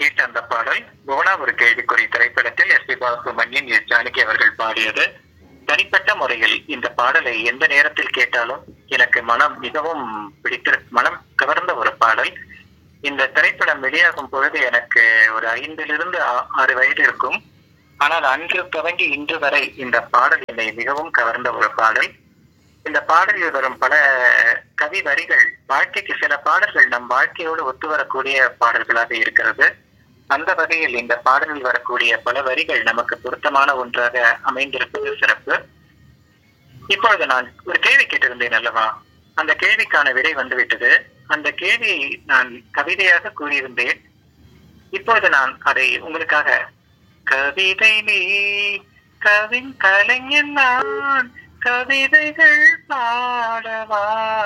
கேட்ட அந்த பாடல் புவனா ஒரு கேள்விக்குறி திரைப்படத்தில் S P Balasubramanian S Janaki அவர்கள் பாடியது தனிப்பட்ட முறையில் இந்த பாடலை எந்த நேரத்தில் கேட்டாலும் எனக்கு மனம் மிகவும் பிடித்த மனம் கவர்ந்த ஒரு பாடல் இந்த திரைப்படம் வெளியாகும் பொழுது எனக்கு ஒரு ஐந்திலிருந்து ஆ- ஆறு வயது இருக்கும் ஆனால் அன்று துவங்கி இன்று வரை இந்த பாடல் என்னை மிகவும் கவர்ந்த ஒரு பாடல் இந்த பாடலில் வரும் பல கவி வரிகள் வாழ்க்கைக்கு சில பாடல்கள் நம் வாழ்க்கையோடு ஒத்து வரக்கூடிய பாடல்களாக இருக்கிறது அந்த வகையில் இந்த பாடலில் வரக்கூடிய பல வரிகள் நமக்கு பொருத்தமான ஒன்றாக அமைந்திருப்பது சிறப்பு இப்பொழுது நான் ஒரு கேள்வி கேட்டிருந்தேன் அல்லவா அந்த கேள்விக்கான விடை வந்துவிட்டது அந்த கேள்வியை நான் கவிதையாக கூறியிருந்தேன் இப்பொழுது நான் அதை உங்களுக்காக கவிதை நீ கவின் கலைஞன் நான் கவிதைகள் பாடவா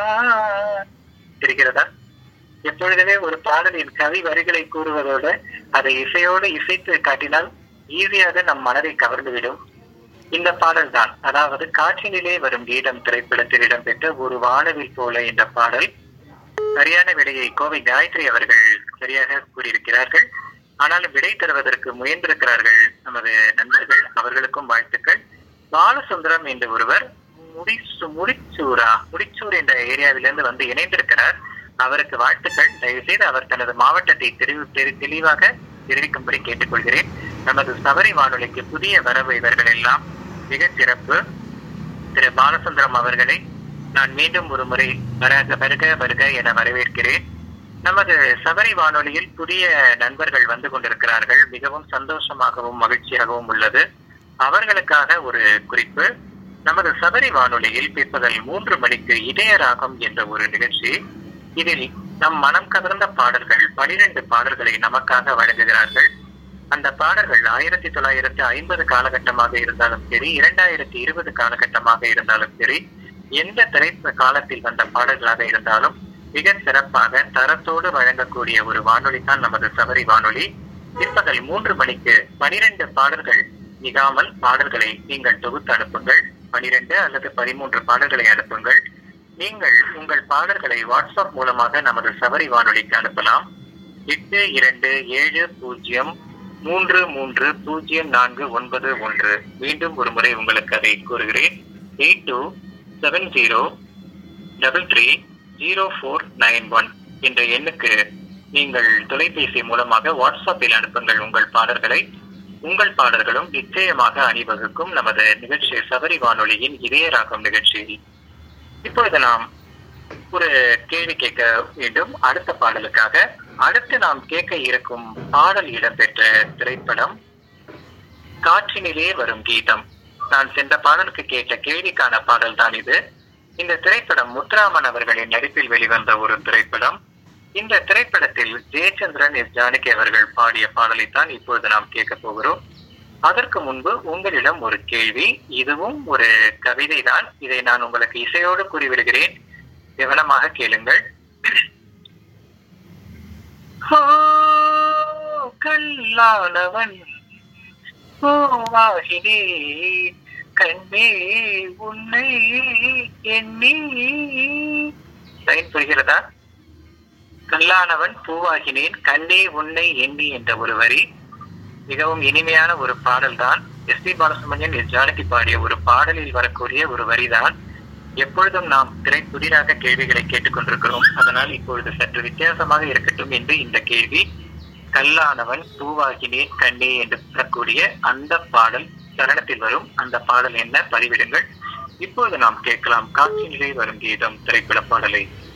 இருக்கிறதா எப்பொழுதுமே ஒரு பாடலின் கவி வரிகளை கூறுவதோடு அதை இசையோடு இசைத்து காட்டினால் ஈஸியாக நம் மனதை கவர்ந்துவிடும் இந்த பாடல் தான் அதாவது காற்றினிலே வரும் கீதம் திரைப்படத்தில் இடம்பெற்ற ஒரு வானவில் போல இந்த பாடல் சரியான விடையை கோவை காயத்ரி அவர்கள் சரியாக கூறியிருக்கிறார்கள் ஆனாலும் விடை தருவதற்கு முயன்றிருக்கிறார்கள் நமது நண்பர்கள் அவர்களுக்கும் வாழ்த்துக்கள் பாலசுந்தரம் என்ற ஒருவர் முடிசு முடிச்சூரா முடிச்சூர் என்ற ஏரியாவிலிருந்து வந்து இணைந்திருக்கிறார் அவருக்கு வாழ்த்துக்கள் தயவுசெய்து அவர் தனது மாவட்டத்தை தெரிவு தெரி- தெளிவாக தெரிவிக்கும்படி கேட்டுக்கொள்கிறேன் நமது சபரி வானொலிக்கு புதிய வரவு இவர்கள் எல்லாம் மிக சிறப்பு திரு பாலசுந்தரம் அவர்களை நான் மீண்டும் ஒரு முறை வருக வருக வருக என வரவேற்கிறேன் நமது சபரி வானொலியில் புதிய நண்பர்கள் வந்து கொண்டிருக்கிறார்கள் மிகவும் சந்தோஷமாகவும் மகிழ்ச்சியாகவும் உள்ளது அவர்களுக்காக ஒரு குறிப்பு நமது சபரி வானொலியில் பிற்பகல் மூன்று மணிக்கு இதயராகம் என்ற ஒரு நிகழ்ச்சி இதில் நம் மனம் கவர்ந்த பாடல்கள் பனிரெண்டு பாடல்களை நமக்காக வழங்குகிறார்கள் அந்த பாடல்கள் ஆயிரத்தி தொள்ளாயிரத்தி ஐம்பது காலகட்டமாக இருந்தாலும் சரி இரண்டாயிரத்தி இருபது காலகட்டமாக இருந்தாலும் சரி எந்த திரைப்ப காலத்தில் வந்த பாடல்களாக இருந்தாலும் மிக சிறப்பாக தரத்தோடு வழங்கக்கூடிய ஒரு வானொலி தான் நமது சபரி வானொலி பிற்பகல் மூன்று மணிக்கு பனிரெண்டு பாடல்கள் மிகாமல் பாடல்களை நீங்கள் தொகுத்து அனுப்புங்கள் பனிரெண்டு அல்லது பதிமூன்று பாடல்களை அனுப்புங்கள் நீங்கள் உங்கள் பாடல்களை வாட்ஸ்அப் மூலமாக நமது சபரி வானொலிக்கு அனுப்பலாம் எட்டு இரண்டு ஏழு பூஜ்ஜியம் மூன்று மூன்று பூஜ்ஜியம் நான்கு ஒன்பது ஒன்று மீண்டும் ஒரு முறை உங்களுக்கு அதை கூறுகிறேன் eight two seven zero double three zero four nine one என்ற எண்ணுக்கு நீங்கள் தொலைபேசி மூலமாக வாட்ஸ்அப்பில் அனுப்புங்கள் உங்கள் பாடல்களை உங்கள் பாடல்களும் நிச்சயமாக அணிவகுக்கும் நமது நிகழ்ச்சி சபரி வானொலியின் இதயராகம் நிகழ்ச்சியில் இப்பொழுது நாம் ஒரு கேள்வி கேட்க வேண்டும் அடுத்த பாடலுக்காக அடுத்து நாம் கேட்க இருக்கும் பாடல் இடம்பெற்ற திரைப்படம் காற்றினிலே வரும் கீதம் நான் சென்ற பாடலுக்கு கேட்ட கேள்விக்கான பாடல் தான் இது இந்த திரைப்படம் முத்துராமன் அவர்களின் நடிப்பில் வெளிவந்த ஒரு திரைப்படம் இந்த திரைப்படத்தில் ஜெயச்சந்திரன் எஸ் ஜானகி அவர்கள் பாடிய பாடலை தான் இப்பொழுது நாம் கேட்க போகிறோம் அதற்கு முன்பு உங்களிடம் ஒரு கேள்வி இதுவும் ஒரு கவிதை தான் இதை நான் உங்களுக்கு இசையோடு கூறிவிடுகிறேன் கவனமாக கேளுங்கள் ஓ கல்லானவன் பூவாகினே கண்ணே உன்னை எண்ணி லைன் புரிகிறதா கல்லானவன் பூவாகினேன் கண்ணே உன்னை எண்ணி என்ற ஒரு வரி மிகவும் இனிமையான ஒரு பாடல் தான் S P Balasubramanian S Janaki பாடிய ஒரு பாடலில் வரக்கூடிய ஒரு வரிதான் எப்பொழுதும் நாம் திரை புதிராக கேள்விகளை கேட்டுக்கொண்டிருக்கிறோம் அதனால் இப்பொழுது சற்று வித்தியாசமாக இருக்கட்டும் என்று இந்த கேள்வி கல்லானவன் பூவாகினேன் கண்ணே என்று வரக்கூடிய அந்த பாடல் சரணத்தில் வரும் அந்த பாடல் என்ன பதிவிடுங்கள் இப்பொழுது நாம் கேட்கலாம் காட்சி நிலை வரும் கீதம் திரைப்பட பாடலை